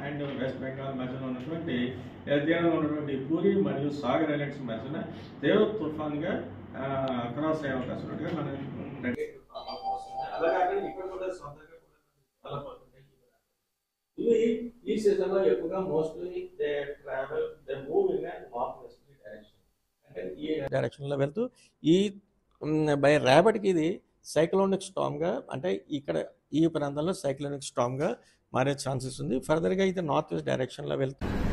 And west Bengal మధ్యన ఉన్నటువంటి ఎర్దియాలో ఉన్నటువంటి పూరి మరియు సాగర్ ఐలాండ్స్ మధ్యన తీవ్ర తుఫాన్గా క్రాస్ అయ్యే అవకాశం ఉన్నట్టుగా మనం అలాగే ఇక్కడ కూడా సొంతంగా కూడా develop అవుతున్నాయి. ఇవి ఈ సీజన్ లో ఎక్కువగా mostly they travel they move in north westerly direction అంటే ఈ డైరెక్షన్ లో వెళ్తూ ఈ బై రేపటికి ఇది సైక్లోనిక్ స్టామ్గా అంటే ఇక్కడ ఈ ప్రాంతంలో సైక్లోనిక్ స్టామ్గా మారే ఛాన్సెస్ ఉంది ఫర్దర్గా ఇది నార్త్ వెస్ట్ డైరెక్షన్లో వెళ్తుంది